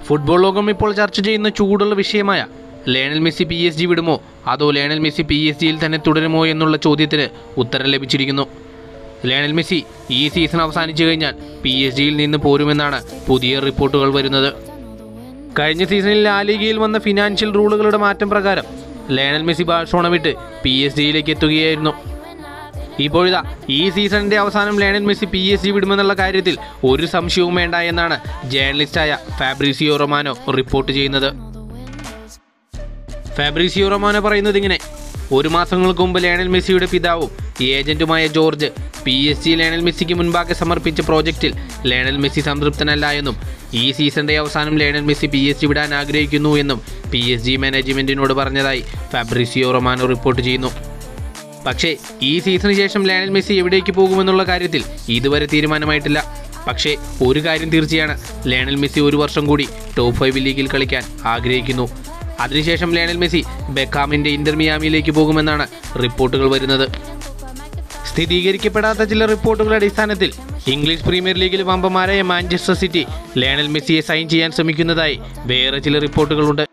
football ലോകം ഇപ്പോൾ ചർച്ച ചെയ്യുന്ന ചൂടുള്ള വിഷയമായ Lionel Messi P S G വിടുമോ അതോ ലയണൽ മെസ്സി പി എസ് ജിയിൽ തന്നെ തുടരുമോ എന്നുള്ള ചോദ്യത്തിന് ഉത്തരം ലഭിച്ചിരിക്കുന്നു ലയണൽ മെസ്സി ഈ സീസൺ അവസാനിച്ചു കഴിഞ്ഞാൽ പി എസ് ജിയിൽ നിന്ന് പോരുമെന്നാണ് പുതിയ റിപ്പോർട്ടുകൾ വരുന്നത് കഴിഞ്ഞ സീസണിൽ ലാ ലീഗയിൽ വന്ന ഫിനാൻഷ്യൽ റൂളുകളുടെ മാറ്റം പ്രകാരം ലയണൽ മെസ്സി ബാഴ്സോണ വിട്ട് പി എസ് ജിയിലേക്ക് എത്തുകയായിരുന്നു ഇപ്പോഴിതാ ഈ സീസണിന്റെ അവസാനം Lionel Messi P S G വിടുമെന്നുള്ള കാര്യത്തിൽ ഒരു സംശയവും വേണ്ട എന്നാണ് ജേർണലിസ്റ്റായ ഫാബ്രീസിയോ റൊമാനോ റിപ്പോർട്ട് ചെയ്യുന്നത് ഫാബ്രീസിയോ റൊമാനോ പറയുന്നത് ഇങ്ങനെ ഒരു മാസങ്ങൾക്ക് മുമ്പ് ലയണൽ മെസ്സിയുടെ പിതാവും ഏജന്റുമായ Jorge P S G Lionel മെസ്സിക്ക് മുൻപാകെ സമർപ്പിച്ച പ്രോജക്റ്റിൽ ലയണൽ മെസ്സി സംതൃപ്തനല്ല എന്നും ഈ സീസണിന്റെ അവസാനം Lionel Messi P S G വിടാൻ ആഗ്രഹിക്കുന്നു എന്നും പി എസ് ജി മാനേജ്മെന്റിനോട് പറഞ്ഞതായി ഫാബ്രീസിയോ റൊമാനോ റിപ്പോർട്ട് ചെയ്യുന്നു പക്ഷേ ഈ സീസണിന് ശേഷം ലയണൽ മെസ്സി എവിടേക്ക് പോകുമെന്നുള്ള കാര്യത്തിൽ ഇതുവരെ തീരുമാനമായിട്ടില്ല പക്ഷേ ഒരു കാര്യം തീർച്ചയാണ് ലയണൽ മെസ്സി ഒരു വർഷം കൂടി ടോപ്പ് ഫൈവ് ലീഗിൽ കളിക്കാൻ ആഗ്രഹിക്കുന്നു അതിനുശേഷം ലയണൽ മെസ്സി ബെക്കാമിന്റെ ഇന്റർ മിയാമിയിലേക്ക് പോകുമെന്നാണ് റിപ്പോർട്ടുകൾ വരുന്നത് സ്ഥിരീകരിക്കപ്പെടാത്ത ചില റിപ്പോർട്ടുകളുടെ അടിസ്ഥാനത്തിൽ ഇംഗ്ലീഷ് പ്രീമിയർ ലീഗിൽ വമ്പന്മാരായ മാഞ്ചസ്റ്റർ സിറ്റി ലയണൽ മെസ്സിയെ സൈൻ ചെയ്യാൻ ശ്രമിക്കുന്നതായി വേറെ ചില റിപ്പോർട്ടുകളുണ്ട്